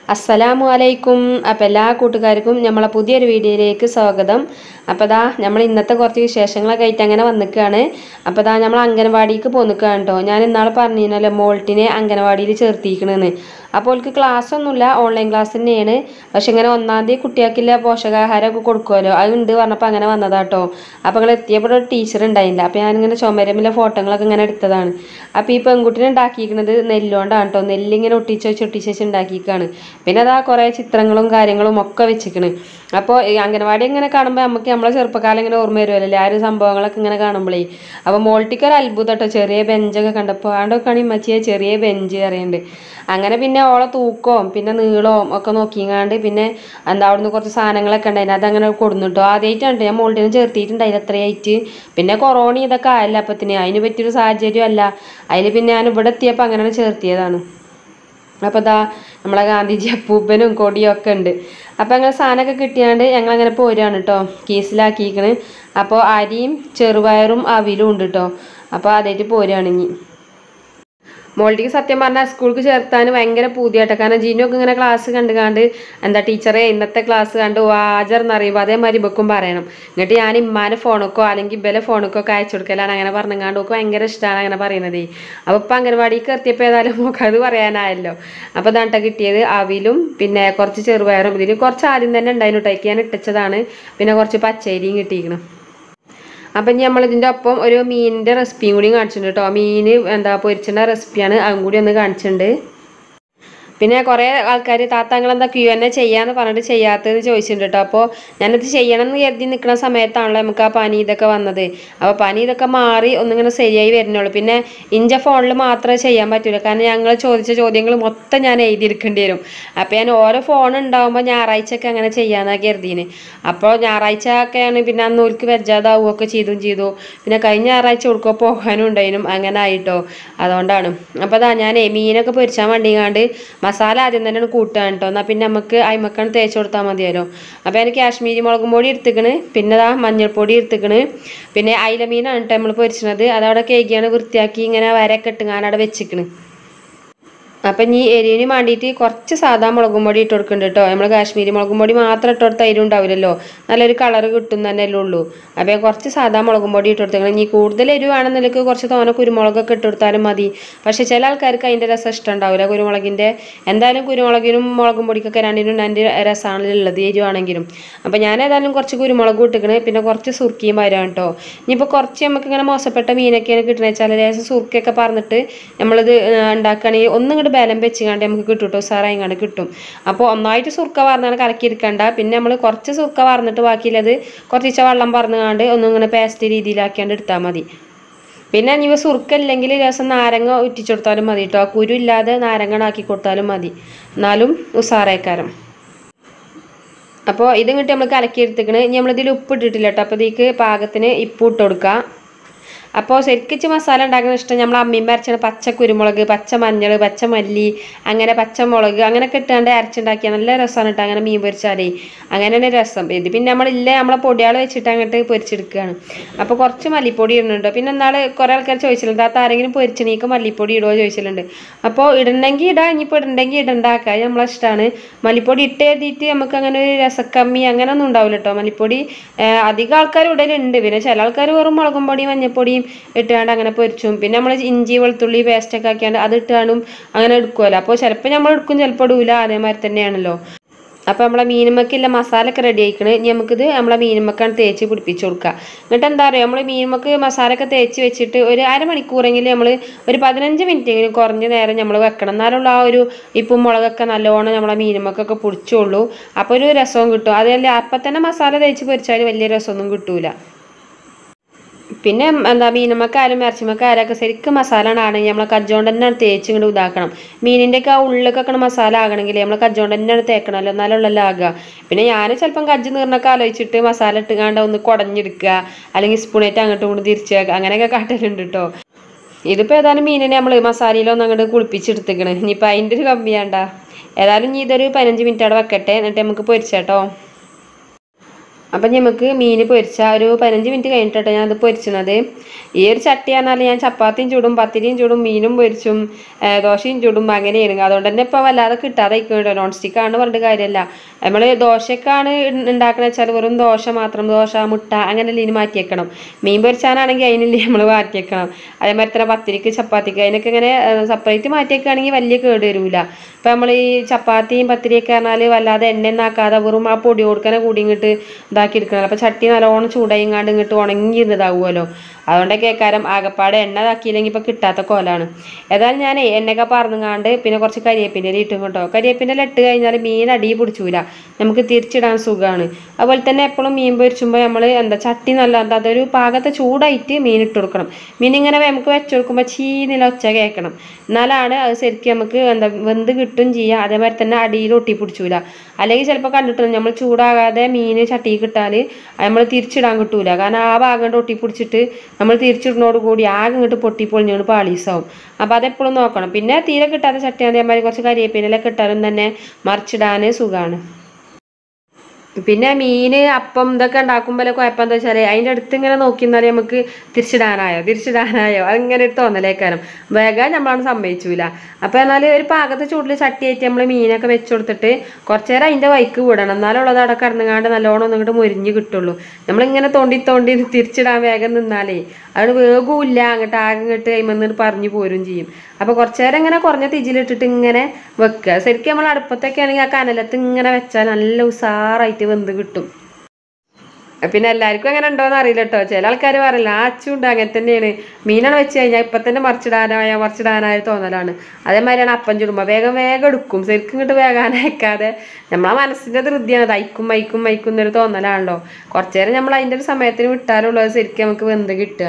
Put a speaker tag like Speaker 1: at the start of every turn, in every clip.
Speaker 1: അസ്സലാമു അലൈക്കും അപ്പോൾ എല്ലാ കൂട്ടുകാർക്കും നമ്മളെ പുതിയൊരു വീഡിയോയിലേക്ക് സ്വാഗതം അപ്പോൾ ദാ നമ്മൾ ഇന്നത്തെ കുറച്ച് വിശേഷങ്ങളൊക്കെ ആയിട്ട് അങ്ങനെ വന്നിക്കുകയാണ് അപ്പോൾ ദാ നമ്മൾ അംഗനവാടിക്ക് പോന്നിക്കുകയാണ് കേട്ടോ ഞാൻ ഇന്നാൾ പറഞ്ഞിരുന്നല്ലോ മോൾട്ടിനെ അംഗനവാടിയിൽ ചേർത്തിക്കണെന്ന് അപ്പോൾ അവൾക്ക് ക്ലാസ് ഒന്നുമില്ല ഓൺലൈൻ ക്ലാസ് തന്നെയാണ് പക്ഷെ ഇങ്ങനെ ഒന്നാം തീയതി കുട്ടികൾക്കില്ല പോഷകാഹാരമൊക്കെ കൊടുക്കുമല്ലോ അത് ഉണ്ട് പറഞ്ഞപ്പോൾ അങ്ങനെ വന്നതാട്ടോ അപ്പോൾ നിങ്ങൾ എത്തിയപ്പോൾ ഒരു ടീച്ചർ ഉണ്ടായില്ല അപ്പോൾ ഞാനിങ്ങനെ ചുമരമിലെ ഫോട്ടോകളൊക്കെ ഇങ്ങനെ എടുത്തതാണ് അപ്പോൾ ഈ പെൺകുട്ടിനെ ഉണ്ടാക്കിയിരിക്കുന്നത് നെല്ലുകൊണ്ടാണ് കേട്ടോ നെല്ലിങ്ങനെ ഒട്ടിച്ച് വെച്ച് ഒട്ടിച്ച് വെച്ച് ഉണ്ടാക്കിയിരിക്കുകയാണ് പിന്നെ അതാ കുറേ ചിത്രങ്ങളും കാര്യങ്ങളും ഒക്കെ വെച്ചിക്കണ് അപ്പോൾ ഈ അംഗനവാടി ഇങ്ങനെ കാണുമ്പോൾ നമുക്ക് നമ്മളെ ചെറുപ്പക്കാലം ഇങ്ങനെ ഓർമ്മ വരുമല്ലോ ആ ഒരു സംഭവങ്ങളൊക്കെ ഇങ്ങനെ കാണുമ്പോഴേ അപ്പോൾ മോൾട്ടിക്ക് ഒരു അത്ഭുതം കേട്ടോ ചെറിയ ബെഞ്ചൊക്കെ കണ്ടപ്പോൾ ആണ്ടൊക്കെയാണ് ഇമ്മച്ചിയെ ചെറിയ ബെഞ്ച് അറിയുന്നുണ്ട് അങ്ങനെ പിന്നെ ഓളെ തൂക്കവും പിന്നെ നീളവും ഒക്കെ നോക്കിങ്ങാണ്ട് പിന്നെ എന്താ അവിടുന്ന് കുറച്ച് സാധനങ്ങളൊക്കെ ഉണ്ടായിരുന്നു അതങ്ങനെ കൊടുന്നിട്ടോ ആദ്യമായിട്ടാണ് ഞാൻ മോൾട്ടിനെ ചേർത്തിയിട്ടുണ്ടായില്ല അത്രയായിട്ട് പിന്നെ കൊറോണ ഇതൊക്കെ ആയല്ല അപ്പത്തിന് അതിന് പറ്റിയൊരു സാഹചര്യം അല്ല അതിൽ പിന്നെ ഞാൻ ഇവിടെ എത്തിയപ്പോൾ അങ്ങനെ ചേർത്തിയതാണ് അപ്പോൾ ദാ നമ്മളെ ഗാന്ധിജി അപ്പൂപ്പനും കൊടിയും ഒക്കെ ഉണ്ട് അപ്പോൾ അങ്ങനെ സാധനമൊക്കെ കിട്ടിയാണ്ട് ഞങ്ങൾ അങ്ങനെ പോരുകയാണ് കേട്ടോ കേസിലാക്കിയിരിക്കണ് അപ്പോൾ അരിയും ചെറുപയറും അവിലും ഉണ്ട് കേട്ടോ അപ്പോൾ അതായിട്ട് പോരുകയാണ് ഇനി മോൾട്ടിക്ക് സത്യം പറഞ്ഞാൽ സ്കൂൾക്ക് ചേർത്താൻ ഭയങ്കര പൂതിയാട്ടോ കാരണം ജീനൊക്കെ ഇങ്ങനെ ക്ലാസ് കണ്ട് കണ്ട് എന്താ ടീച്ചറെ ഇന്നത്തെ ക്ലാസ് കണ്ട് വാജർ എന്നറിയുമ്പോൾ അതേമാതിരി ഇവക്കും പറയണം എന്നിട്ട് ഞാൻ ഇമ്മാനെ ഫോണൊക്കോ അല്ലെങ്കിൽ ഇബലെ ഫോണൊക്കെ ഒക്കെ അയച്ചു കൊടുക്കലാണ് അങ്ങനെ പറഞ്ഞങ്ങാണ്ട് ഒക്കെ ഭയങ്കര ഇഷ്ടമാണ് അങ്ങനെ പറയുന്നത് അപ്പോൾ ഇപ്പം അംഗൻവാടിക്ക് എത്തിയപ്പോൾ ഏതായാലും നമുക്ക് അത് പറയാനായല്ലോ അപ്പോൾ ദാണ്ട കിട്ടിയത് അവിലും പിന്നെ കുറച്ച് ചെറുപയറും ഇതിന് കുറച്ച് ആദ്യം തന്നെ ഉണ്ടായിരുന്നു ടൈക്ക് ഞാൻ ഇട്ടിച്ചതാണ് പിന്നെ കുറച്ച് പച്ചരിയും കിട്ടിയിരിക്കണം അപ്പം ഇനി നമ്മൾ ഇതിൻ്റെ ഒപ്പം ഒരു മീനിൻ്റെ റെസിപ്പിയും കൂടി കാണിച്ചിട്ടുണ്ട് കേട്ടോ മീൻ എന്താ പൊരിച്ചിൻ്റെ റെസിപ്പിയാണ് അതും കൂടി ഒന്ന് കാണിച്ചിട്ടുണ്ട് പിന്നെ കുറേ ആൾക്കാർ താത്താങ്ങൾ എന്താ ക്യൂ എന്നെ ചെയ്യാന്ന് പറഞ്ഞിട്ട് ചെയ്യാത്തതെന്ന് ചോദിച്ചിട്ടുണ്ട് കേട്ടോ അപ്പോൾ ഞാനത് ചെയ്യണം എന്ന് കരുതി നിൽക്കുന്ന സമയത്താണല്ലോ നമുക്ക് ആ പനി ഇതൊക്കെ വന്നത് അപ്പോൾ പനി ഇതൊക്കെ മാറി ഒന്നിങ്ങനെ ശരിയായി വരുന്നുള്ളൂ പിന്നെ ഇഞ്ച ഫോണിൽ മാത്രമേ ചെയ്യാൻ പറ്റൂല കാരണം ഞങ്ങൾ ചോദിച്ച ചോദ്യങ്ങൾ മൊത്തം ഞാൻ എഴുതിയെടുക്കേണ്ടി വരും അപ്പോൾ ഞാൻ ഓരോ ഫോൺ ഉണ്ടാകുമ്പോൾ ഞായറാഴ്ചയൊക്കെ അങ്ങനെ ചെയ്യാന്നാ കരുതിന് അപ്പോൾ ഞായറാഴ്ച ഒക്കെയാണ് പിന്നെ അന്ന് ഓർക്ക് വെജാതാവുകയൊക്കെ ചെയ്തും ചെയ്തു പിന്നെ കഴിഞ്ഞ ഞായറാഴ്ച കൊടുക്കുക പോകാനും ഉണ്ടായിരുന്നു അങ്ങനെ ആയിട്ടോ അതുകൊണ്ടാണ് അപ്പോൾ അതാ ഞാൻ മീനൊക്കെ പൊരിച്ചാൻ വേണ്ടിങ്ങാണ്ട് മസാല ആദ്യം തന്നെ കൂട്ടുകയാണ് കേട്ടോ എന്നാൽ പിന്നെ നമുക്ക് അയിമക്കാണ് തേച്ച് കൊടുത്താൽ മതിയല്ലോ അപ്പോൾ ഞാൻ കാശ്മീരി മുളകും പൊടി എടുത്തിക്കണ് പിന്നെ അതാ മഞ്ഞൾപ്പൊടി എടുത്തിക്കണ് പിന്നെ അയില മീനാണ് കേട്ടോ നമ്മൾ പൊരിച്ചത് അതവിടെ കേക്കിയാണ് വൃത്തിയാക്കി ഇങ്ങനെ വരയൊക്കെ ഇട്ടുങ്ങാൻ അവിടെ വെച്ചിക്കണ് അപ്പം ഇനി എരിവിന് വേണ്ടിയിട്ട് കുറച്ച് സാധാ മുളകും പൊടി ഇട്ട് കൊടുക്കുന്നുണ്ട് കേട്ടോ നമ്മൾ കാശ്മീരി മുളകും പൊടി മാത്രം ഇട്ട് കൊടുത്താൽ എരിവ് ഉണ്ടാവില്ലല്ലോ നല്ലൊരു കളർ കിട്ടും തന്നെയല്ലേ ഉള്ളൂ അപ്പോൾ ഞാൻ കുറച്ച് സാധാ മുളകും പൊടി ഇട്ട് കൊടുത്തേക്കണം ഇനി കൂടുതൽ എരിവാണെന്നുണ്ടെങ്കിൽ കുറച്ച് തോനെ കുരുമുളകൊക്കെ ഇട്ട് കൊടുത്താലും മതി പക്ഷേ ചില ആൾക്കാർക്ക് അതിൻ്റെ രസം ഇഷ്ടം ഉണ്ടാവില്ല കുരുമുളകിൻ്റെ എന്തായാലും കുരുമുളകിനും മുളകും പൊടിക്കൊക്കെ രണ്ടിനും രണ്ട് രസമാണ് ഉള്ളത് എരിവാണെങ്കിലും അപ്പോൾ ഞാൻ ഏതായാലും കുറച്ച് കുരുമുളക് ഇട്ടിക്കണേ പിന്നെ കുറച്ച് സുർക്കിയും വരാം കേട്ടോ ഇനിയിപ്പോൾ കുറച്ച് നമുക്ക് ഇങ്ങനെ മോശപ്പെട്ട മീനൊക്കെയാണ് കിട്ടുന്നത് വെച്ചാൽ ലേശം സുർക്കയൊക്കെ പറഞ്ഞിട്ട് നമ്മളിത് ഉണ്ടാക്കുകയാണെങ്കിൽ ഒന്നും ഇങ്ങോട്ട് ബലം വെച്ചുകൊണ്ട് നമുക്ക് കിട്ടും കേട്ടോ ഉസാറായി കണ്ട് കിട്ടും അപ്പോൾ ഒന്നായിട്ട് സുർക്ക വാർന്നാണ് കലക്കിയെടുക്കണ്ട പിന്നെ നമ്മൾ കുറച്ച് സുർക്ക വാർന്നിട്ട് ബാക്കിയുള്ളത് കുറച്ച് വെള്ളം പറന്നുകാണ്ട് ഒന്നും ഇങ്ങനെ പേസ്റ്റ് രീതിയിലാക്കിയാണ്ട് എടുത്താൽ മതി പിന്നെ ഇനി സുർക്ക ഇല്ലെങ്കിൽ രസം നാരങ്ങ ഉറ്റിച്ചു കൊടുത്താലും മതി കേട്ടോ കുരു ഇല്ലാതെ നാരങ്ങ ആക്കി കൊടുത്താലും മതി എന്നാലും ഉസാറേക്കാരം അപ്പോൾ ഇത് കിട്ടി നമ്മൾ കലക്കി എടുത്തിക്കണ് ഇനി നമ്മളിതിൽ ഉപ്പ് ഇട്ടിട്ടില്ല കേട്ടോ അപ്പോൾ ഇതിക്ക് പാകത്തിന് ഇപ്പ് ഇട്ട് കൊടുക്കുക അപ്പോൾ ശരിക്കിച്ച് മസാല ഉണ്ടാക്കുന്ന ഇഷ്ടം നമ്മൾ അമ്മയും അരച്ചാണ് പച്ച കുരുമുളക് പച്ച മഞ്ഞൾ പച്ച മല്ലി അങ്ങനെ പച്ചമുളക് അങ്ങനെയൊക്കെ ഇട്ടാണ്ട് അരച്ചുണ്ടാക്കിയാൽ നല്ല രസമാണ് കേട്ടോ അങ്ങനെ മീൻ പൊരിച്ചാലേ അങ്ങനെയാണ് രസം ഇത് പിന്നെ നമ്മളില്ല നമ്മളെ പൊടിയാൾ വെച്ചിട്ട് അങ്ങോട്ട് പൊരിച്ചെടുക്കുകയാണ് അപ്പോൾ കുറച്ച് മല്ലിപ്പൊടി ഇടുന്നുണ്ട് പിന്നെ എന്നാൾ കുറേ ആൾക്കാർ ചോദിച്ചിട്ടുണ്ട് താത്ത ആരെങ്കിലും പൊരിച്ചണീക്ക് മല്ലിപ്പൊടി ഇടുമോ ചോദിച്ചിട്ടുണ്ട് അപ്പോൾ ഇടണമെങ്കിൽ ഇടാം ഇനിയിപ്പോൾ ഇടണ്ടെങ്കിൽ ഇടണ്ടാക്കുക നമ്മളെ ഇഷ്ടമാണ് മല്ലിപ്പൊടി ഇട്ട് എഴുതിയിട്ട് നമുക്ക് അങ്ങനെ ഒരു രസക്കമ്മി അങ്ങനെ ഒന്നും ഉണ്ടാവില്ല കേട്ടോ മല്ലിപ്പൊടി ഏഹ് അധികം ആൾക്കാർ ഇടലുണ്ട് പിന്നെ ചില ആൾക്കാർ വെറും മുളകും പൊടിയും മഞ്ഞപ്പൊടിയും ഇട്ടുകൊണ്ട് അങ്ങനെ പൊരിച്ചും പിന്നെ നമ്മൾ ഇഞ്ചി വെളുത്തുള്ളി പേസ്റ്റൊക്കെ ആക്കിയാണ്ട് അത് ഇട്ടാണ്ടും അങ്ങനെ എടുക്കുമല്ലോ അപ്പോൾ ചിലപ്പോൾ നമ്മൾ എടുക്കും ചിലപ്പോൾ ഇടൂല അതേമാതിരി തന്നെയാണല്ലോ അപ്പോൾ നമ്മളെ മീനുമക്കില്ല മസാല ഒക്കെ റെഡി ആയിക്കണ് ഇനി നമുക്കിത് നമ്മളെ മീനുമക്കാണ് തേച്ച് പിടിപ്പിച്ച് കൊടുക്കുക എന്നിട്ട് എന്താ പറയുക നമ്മൾ മീനുമക്ക് മസാല ഒക്കെ തേച്ച് വെച്ചിട്ട് ഒരു അരമണിക്കൂറെങ്കിലും നമ്മൾ ഒരു പതിനഞ്ച് മിനിറ്റെങ്കിലും കുറഞ്ഞ നേരം നമ്മൾ വെക്കണം എന്നാലുള്ള ആ ഒരു ഇപ്പം മുളകൊക്കെ നല്ലോണം നമ്മളെ മീനുമക്കൊക്കെ പിടിച്ചോളൂ അപ്പോൾ ഒരു രസവും കിട്ടും അതല്ല അപ്പം തന്നെ മസാല തേച്ച് പൊരിച്ചാൽ വലിയ രസമൊന്നും കിട്ടൂല പിന്നെ എന്താ മീനമ്മക്കായാലും ഇറച്ചിമക്കായാലും ഒക്കെ ശരിക്കും മസാല ആണെങ്കിൽ നമ്മൾ കജ്ജോണ്ട് തന്നെയാണ് തേച്ച് ഇങ്ങോട്ട് ഇതാക്കണം മീനിൻ്റെ ഒക്കെ ആ ഉള്ളിലൊക്കെ മസാല ആകണമെങ്കിൽ നമ്മൾ കജ്ജോണ്ട് തന്നെയാണ് തേക്കണമല്ലോ എന്നാലുള്ളല്ലോ ആകുക പിന്നെ ഞാൻ ചിലപ്പം കജ്ജ് നീർന്നൊക്കെ ആലോചിച്ചിട്ട് മസാല ഇട്ടുകാണ്ട് ഒന്ന് കുടഞ്ഞെടുക്കുക അല്ലെങ്കിൽ സ്പൂണേറ്റ് അങ്ങോട്ടും ഇങ്ങോട്ടും തിരിച്ച് വെക്കുക അങ്ങനെയൊക്കെ കാട്ടലുണ്ട് കേട്ടോ ഇതിപ്പോൾ ഏതായാലും മീനിനെ നമ്മൾ മസാലയിലൊന്നും അങ്ങോട്ട് കുളിപ്പിച്ചെടുത്തേക്കണ് ഇനിയിപ്പോൾ അതിൻ്റെ ഒരു കമ്മിയാണ്ട ഏതായാലും ഇനി ഇതൊരു പതിനഞ്ച് മിനിറ്റ് അവിടെ വെക്കട്ടെ എന്നിട്ട് നമുക്ക് പൊരിച്ചേട്ടോ അപ്പം നമുക്ക് മീൻ പൊരിച്ച ഒരു പതിനഞ്ച് മിനിറ്റ് കഴിഞ്ഞിട്ടാണ് ഞാൻ അത് പൊരിച്ചണത് ഈ ഒരു ചട്ടി പറഞ്ഞാൽ ഞാൻ ചപ്പാത്തിയും ചൂടും പത്തിരിയും ചൂടും മീനും പൊരിച്ചും ഏ, ദോശയും ചൂടും അങ്ങനെയാണ് അതുകൊണ്ട് തന്നെ ഇപ്പോൾ വല്ലാതെ കിട്ടാതെ ഇരിക്കുന്നുണ്ട് നോൺ സ്റ്റിക്ക് ആണ് പറഞ്ഞിട്ട് കാര്യമല്ല നമ്മൾ ദോശക്കാണ് ഉണ്ടാക്കണ വെച്ചാൽ വെറും ദോശ മാത്രം ദോശ മുട്ട അങ്ങനെയല്ലേ ഇനി മാറ്റിയേക്കണം മീൻ പൊരിച്ചാനാണെങ്കിൽ അതിനില്ലേ നമ്മൾ മാറ്റിയേക്കണം അതേമാതിരി തന്നെ പത്തിരിക്ക് ചപ്പാത്തിക്ക് അതിനൊക്കെ ഇങ്ങനെ സെപ്പറേറ്റ് മാറ്റിയേക്കുകയാണെങ്കിൽ വലിയ കേട് വരില്ല ഇപ്പം നമ്മൾ ഈ ചപ്പാത്തിയും പത്തിരിയൊക്കെ പറഞ്ഞാൽ വല്ലാതെ എണ്ണയൊന്നും ആക്കാതെ വെറും ആ പൊടി കൊടുക്കണ കൂടി ഇങ്ങോട്ട് ഇതാക്കി എടുക്കണം അപ്പോൾ ചട്ടി നല്ലോണം ചൂടായിങ്ങാണ്ട് ഇങ്ങോട്ട് ഉണങ്ങി ഇതാവുമല്ലോ അതുകൊണ്ടൊക്കെ കാരം ആകപ്പാടെ എണ്ണ ഇതാക്കിയില്ലെങ്കിൽ ഇപ്പോൾ കിട്ടാത്ത കോലാണ് ഏതായാലും ഞാൻ എണ്ണയൊക്കെ പറന്നുങ്ങാണ്ട് പിന്നെ കുറച്ച് കരിയേപ്പിൻ്റെ ഇല ഇട്ടും കേട്ടോ കരിയേപ്പിൻ്റെ ഇല ഇട്ട് കഴിഞ്ഞാൽ മീൻ അടി പിടിച്ചൂല നമുക്ക് തിരിച്ചിടാൻ സുഖമാണ് അതുപോലെ തന്നെ എപ്പോഴും മീൻ പൊരിച്ചുമ്പോൾ നമ്മൾ എന്താ ചട്ടി നല്ല എന്താ അതൊരു പാകത്തെ ചൂടായിട്ട് മീൻ ഇട്ട് കൊടുക്കണം മീൻ ഇങ്ങനെ നമുക്ക് വെച്ച് കൊടുക്കുമ്പോൾ ചീനില ഒച്ച കേൾക്കണം എന്നാലാണ് അത് ശരിക്കും നമുക്ക് എന്താ വെന്ത് കിട്ടും ചെയ്യുക അതേമാതിരി തന്നെ അടിയിൽ ഒട്ടി പിടിച്ചൂല അല്ലെങ്കിൽ ചിലപ്പോൾ കണ്ടിട്ടുണ്ട് നമ്മൾ ചൂടാകാതെ മീൻ ചട്ടിയിൽ കിട്ടാൽ നമ്മൾ തിരിച്ചിടാൻ കിട്ടൂല കാരണം ആ ഭാഗം കൊണ്ട് ഒട്ടി പിടിച്ചിട്ട് നമ്മൾ തിരിച്ചിടുന്നതോട് കൂടി ആകെ ഇങ്ങോട്ട് പൊട്ടി പൊളിഞ്ഞുകൊണ്ട് പാളീസാവും അപ്പോൾ അതെപ്പോഴും നോക്കണം പിന്നെ തീരെ കിട്ടാത്ത ചട്ടി അതേമാതിരി കുറച്ച് കരിയേപ്പിനെല്ലാം കിട്ടാനും തന്നെ മറിച്ചിടാൻ സുഖമാണ് പിന്നെ മീന് അപ്പം ഇതൊക്കെ ഉണ്ടാക്കുമ്പോൾ കുഴപ്പം എന്താ വെച്ചാൽ അതിൻ്റെ അടുത്ത് ഇങ്ങനെ നോക്കി നിന്നാൽ നമുക്ക് തിരിച്ചിടാനായോ തിരിച്ചിടാനായോ അങ്ങനെ ഒരു തോന്നലേക്കാരം വേഗം നമ്മളാണ് സമ്മതിച്ചൂല അപ്പോൾ എന്നാൽ ഒരു പാകത്തെ ചൂടിൽ ചട്ടിയായിട്ട് നമ്മൾ മീനൊക്കെ വെച്ച് കൊടുത്തിട്ട് കുറച്ച് നേരം അതിൻ്റെ വൈക്ക് വിടണം എന്നാലുള്ളത് അവിടെ കിടന്നുകാണ്ട് നല്ലോണം ഒന്നും ഇങ്ങോട്ട് മുരിഞ്ഞ് കിട്ടുള്ളൂ നമ്മളിങ്ങനെ തോണ്ടി തോണ്ടി തിരിച്ചിടാൻ വേഗം നിന്നാലേ അത് വേഗമില്ല അങ്ങോട്ട് ആകെ ഇങ്ങോട്ട് കഴിയുമ്പോൾ പറഞ്ഞു പോരും ചെയ്യും അപ്പോൾ കുറച്ച് നേരം ഇങ്ങനെ കുറഞ്ഞ തിജിലിട്ടിട്ട് ഇങ്ങനെ വെക്കുക ശരിക്കും നമ്മൾ അടുപ്പത്തൊക്കെ ആണെങ്കിൽ ആ കനലത്ത് ഇങ്ങനെ വെച്ചാൽ നല്ല ഉസാറായിട്ട് വെന്ത് കിട്ടും പിന്നെ എല്ലാവർക്കും അങ്ങനെ ഉണ്ടോയെന്ന് അറിയില്ല കേട്ടോ ചില ആൾക്കാർ പറയില്ല ആ അച്ചുണ്ട് അങ്ങനെ തന്നെയാണ് മീനാണ് വെച്ച് കഴിഞ്ഞാൽ ഇപ്പം തന്നെ മറിച്ചിടാനായ മറിച്ചിടാനായ തോന്നലാണ് അതേമാതിരിയാണ് അപ്പം ചുടുമ്പോൾ വേഗം വേഗം എടുക്കും ശരിക്കും ഇങ്ങോട്ട് വേഗം അയക്കാതെ നമ്മളെ മനസ്സിൻ്റെ ധൃതിയാണ് അത് അയക്കും മയക്കും മയക്കും എന്നൊരു തോന്നലാണല്ലോ കുറച്ച് നേരം നമ്മൾ അതിൻ്റെ ഒരു സമയത്തിന് വിട്ടാലുള്ളൂ അത് ശരിക്കും നമുക്ക് വെന്ത് കിട്ടുക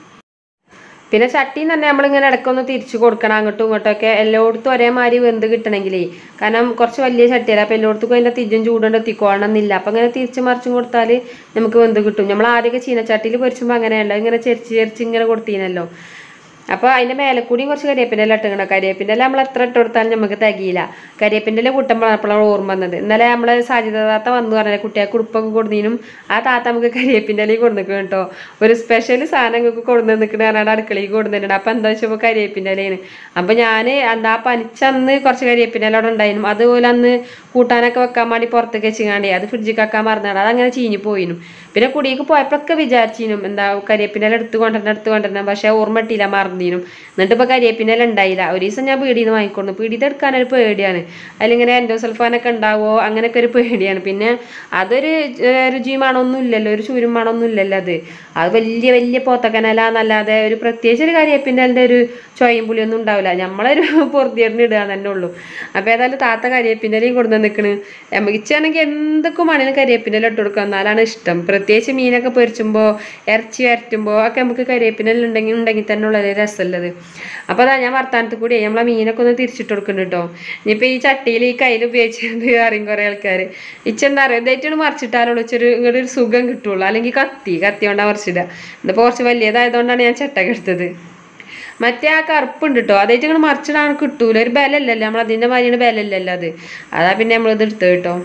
Speaker 1: പിന്നെ ചട്ടിയിൽ തന്നെ നമ്മളിങ്ങനെ ഇടയ്ക്കൊന്ന് തിരിച്ചു കൊടുക്കണം അങ്ങോട്ടും ഇങ്ങോട്ടൊക്കെ എല്ലായിടത്തും ഒരേമാതിരി വെന്ത് കിട്ടണമെങ്കിലേ കാരണം കുറച്ച് വലിയ ചട്ടിയല്ല അപ്പോൾ എല്ലായിടത്തും അതിൻ്റെ തിജും ചൂടുണ്ട് എത്തിക്കോളണം എന്നില്ല അപ്പം അങ്ങനെ തിരിച്ച് മറിച്ചും കൊടുത്താൽ നമുക്ക് വെന്ത് കിട്ടും നമ്മൾ ആദ്യമൊക്കെ ചീനച്ചട്ടിയിൽ പൊരിച്ചുമ്പോൾ അങ്ങനെയല്ല ഇങ്ങനെ ചെരിച്ച് ചെരിച്ച് ഇങ്ങനെ കൊടുത്തീനല്ലോ അപ്പോൾ അതിൻ്റെ മേലെ കൂടിയും കുറച്ച് കരിയേപ്പിൻ്റെ ഇല ഇട്ടിക്കണം കരിയേപ്പിൻ്റെ ഇല നമ്മൾ എത്ര ഇട്ട് കൊടുത്താലും നമുക്ക് തികയില്ല കരിയേപ്പിൻ്റെ ഇല കൂട്ടുമ്പോൾ അപ്പോഴാണ് ഓർമ്മ വന്നത് ഇന്നലെ നമ്മൾ സാജിത താത്ത വന്നു പറഞ്ഞാൽ കുട്ടികൾക്ക് ഉടുപ്പൊക്കെ കൊടുന്നതിനും ആ താത്ത നമുക്ക് കരിയേപ്പിൻ്റെ ഇലയും കൊടുന്നിക്കണം കേട്ടോ ഒരു സ്പെഷ്യൽ സാധനം നിങ്ങൾക്ക് കൊടുന്ന് നിൽക്കണ പറഞ്ഞാൽ അടുക്കളയിൽ കൊടുന്നിട്ടുണ്ട് അപ്പോൾ എന്താ വെച്ചപ്പോൾ കരിയേപ്പിൻ്റെ ഇലയാണ് അപ്പോൾ ഞാൻ എന്താ ആ പനിച്ചന്ന് കുറച്ച് കരിയേപ്പിൻ്റെ ഇല അവിടെ ഉണ്ടായിരുന്നു അതുപോലെ അന്ന് കൂട്ടാനൊക്കെ വെക്കാൻ വേണ്ടി പുറത്തേക്ക് വെച്ചിങ്ങാണ്ടേ അത് ഫ്രിഡ്ജിൽ വെക്കാൻ മറന്നാണ് അതങ്ങനെ ചീഞ്ഞു പോയിനും പിന്നെ കുടിയേക്ക് പോയപ്പോഴൊക്കെ വിചാരിച്ചിനും എന്താ കരിയേപ്പിൻ്റെ ഇല എടുത്ത് കൊണ്ടുവരണം എടുത്ത് കൊണ്ടുവരണം പക്ഷേ ഓർമ്മ ഇട്ടില്ല മറന്നീനും എന്നിട്ട് ഇപ്പോൾ കരിയേപ്പിൻ്റെ ഇല ഉണ്ടായില്ല ഒരു ദിവസം ഞാൻ പീടിയിൽ നിന്ന് വാങ്ങിക്കൊണ്ടു പീടിയിൽ എടുക്കാനൊരു പേടിയാണ് അതിലിങ്ങനെ എൻഡോസൾഫാനൊക്കെ ഉണ്ടാവോ അങ്ങനെയൊക്കെ ഒരു പേടിയാണ് പിന്നെ അതൊരു ഏർ രുചിയുമാണൊന്നും ഇല്ലല്ലോ ഒരു ചൂരുമാണൊന്നും ഇല്ലല്ലോ അത് അത് വലിയ വലിയ പോത്തക്കനല എന്നല്ലാതെ ഒരു പ്രത്യേകിച്ച് ഒരു കരിയേപ്പിൻ്റെ ഇലൻ്റെ ഒരു ചൊയും പുളിയൊന്നും ഉണ്ടാവില്ല നമ്മളൊരു പൊറുതിയേടിന് ഇടുക തന്നെ ഉള്ളൂ അപ്പോൾ ഏതായാലും താത്ത കരിയേപ്പിൻ്റെ ഇലയും കൊടുന്ന് നിൽക്കണ് ഇച്ചാണെങ്കിൽ എന്തൊക്കെ മണ്ണിന് കരിയേപ്പിൻ്റെ ഇല ഇട്ട് കൊടുക്കുക എന്നാലാണ് ഇഷ്ടം പ്രത്യേകിച്ച് മീനൊക്കെ പൊരിച്ചുമ്പോൾ ഇറച്ചി വരട്ടുമ്പോൾ ഒക്കെ നമുക്ക് കരിയേപ്പിൻ്റെ ഇല ഉണ്ടെങ്കിൽ ഉണ്ടെങ്കിൽ തന്നെ ഉള്ളത് രസമുള്ളത് അപ്പോൾ അതാ ഞാൻ വർത്താനത്തിൽ കൂടി നമ്മളെ മീനൊക്കെ ഒന്ന് തിരിച്ചിട്ട് കൊടുക്കുന്നുണ്ട് കേട്ടോ ഇനിയിപ്പോൾ ഈ ചട്ടിയിൽ ഈ കയ്യിൽ ഉപയോഗിച്ചിട്ടുണ്ട് അറിയും കുറേ ആൾക്കാർ ഇച്ചെന്താ പറയുക ഇതായിട്ടാണ് മറിച്ചിട്ടാലുള്ളൂ ഇച്ചൊരു ഇങ്ങോട്ട് ഒരു സുഖം കിട്ടുള്ളൂ അല്ലെങ്കിൽ കത്തി കത്തി കൊണ്ടാണ് മറിച്ചിടുക ഇതിപ്പോൾ കുറച്ച് വലിയതായതുകൊണ്ടാണ് ഞാൻ ചട്ടക എടുത്തത് മറ്റേ ആ കറുപ്പുണ്ട് കേട്ടോ അതായിട്ട് ഇങ്ങനെ മറിച്ചിടാൻ കിട്ടൂല ഒരു ബലല്ലല്ലോ നമ്മൾ അതിൻ്റെ മാതിരിയാണ് ബലല്ലല്ലോ അത് അതാ പിന്നെ നമ്മളിത് എടുത്തത് കേട്ടോ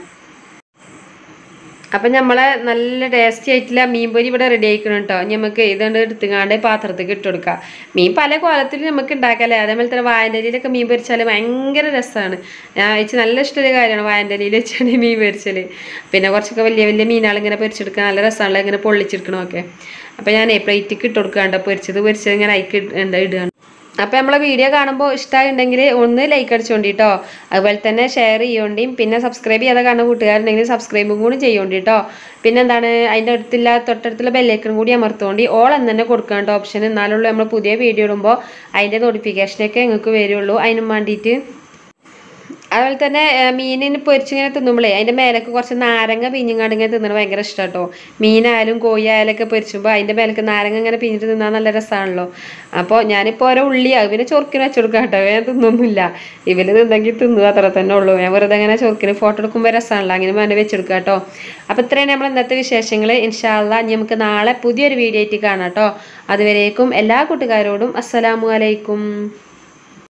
Speaker 1: അപ്പം നമ്മളെ നല്ല ടേസ്റ്റി ആയിട്ടുള്ള മീൻ പൊരി ഇവിടെ റെഡി ആയിക്കണം കേട്ടോ ഇനി നമുക്ക് ഇതുകൊണ്ട് എടുത്തുങ്ങാണ്ട് പാത്രത്തേക്ക് ഇട്ട് കൊടുക്കാം മീൻ പല കോലത്തിൽ നമുക്ക് ഉണ്ടാക്കാല്ലേ അതേപോലെ തന്നെ വായൻ്റെലിയിലൊക്കെ മീൻ പൊരിച്ചാൽ ഭയങ്കര രസമാണ് ഞാൻ വെച്ച് നല്ല ഇഷ്ടമുള്ള കാര്യമാണ് വായൻ്റെലിയിൽ വെച്ചാണ് മീൻ പൊരിച്ചൽ പിന്നെ കുറച്ചൊക്കെ വലിയ വലിയ മീനുകൾ ഇങ്ങനെ പൊരിച്ചെടുക്കാൻ നല്ല രസമാണല്ലോ ഇങ്ങനെ പൊള്ളിച്ചെടുക്കണമൊക്കെ അപ്പം ഞാൻ പ്ലേറ്റിക്ക് ഇട്ട് കൊടുക്കാണ്ട് പൊരിച്ചത് പൊരിച്ചത് ഇങ്ങനെ അയക്ക് എന്താ ഇടുകയാണ് അപ്പോൾ നമ്മളെ വീഡിയോ കാണുമ്പോൾ ഇഷ്ടമായിട്ടുണ്ടെങ്കിൽ ഒന്ന് ലൈക്ക് അടിച്ചോണ്ടി കേട്ടോ അതുപോലെ തന്നെ ഷെയർ ചെയ്യോണ്ടിയും പിന്നെ സബ്സ്ക്രൈബ് ചെയ്യാതെ കാണുന്ന കൂട്ടുകാരുണ്ടെങ്കിൽ സബ്സ്ക്രൈബും കൂടി ചെയ്യോണ്ടി കേട്ടോ പിന്നെ എന്താണ് അതിൻ്റെ അടുത്തുള്ള തൊട്ടടുത്തുള്ള ബെല്ലൈക്കൺ കൂടി അമർത്തുകൊണ്ട് ഓൾ എന്ന് തന്നെ കൊടുക്കാണ്ട് ഓപ്ഷൻ എന്നാലുള്ളൂ നമ്മൾ പുതിയ വീഡിയോ ഇടുമ്പോൾ അതിൻ്റെ നോട്ടിഫിക്കേഷനൊക്കെ നിങ്ങൾക്ക് വരുള്ളൂ അതിനും വേണ്ടിയിട്ട് അതുപോലെ തന്നെ ഏഹ്, മീനിന് പൊരിച്ചിങ്ങനെ തിന്നുമ്പോഴേ അതിൻ്റെ മേലേക്ക് കുറച്ച് നാരങ്ങ പിഞ്ഞിങ്ങാണ്ട് ഇങ്ങനെ തിന്നണത് ഭയങ്കര ഇഷ്ടം കേട്ടോ മീനായാലും കോഴി ആയാലും ഒക്കെ പൊരിച്ചുമ്പോൾ അതിൻ്റെ മേലേക്ക് നാരങ്ങ ഇങ്ങനെ പിഞ്ഞിട്ട് തിന്നാൻ നല്ല രസമാണല്ലോ അപ്പോൾ ഞാനിപ്പോൾ ഓരോ ഉള്ളി അത് പിന്നെ ചൊറുക്കിന് വെച്ച് കൊടുക്കാം കേട്ടോ ഞാൻ തിന്നൊന്നുമില്ല ഇവര് തിന്നെങ്കിൽ തിന്നു അത്ര തന്നെ ഉള്ളൂ ഞാൻ വെറുതെ അങ്ങനെ ചൊറുക്കിന് ഫോട്ടോ എടുക്കുമ്പോൾ രസമാണല്ലോ അങ്ങനെ വേണ്ടി വെച്ചെടുക്കാം കേട്ടോ അപ്പോൾ ഇത്രയാണ് നമ്മൾ ഇന്നത്തെ വിശേഷങ്ങൾ ഇൻഷാല്ല ഇനി നമുക്ക് നാളെ പുതിയൊരു വീഡിയോ ആയിട്ട് കാണാം കേട്ടോ അതുവരേക്കും എല്ലാ കൂട്ടുകാരോടും അസ്സലാമു അലൈക്കും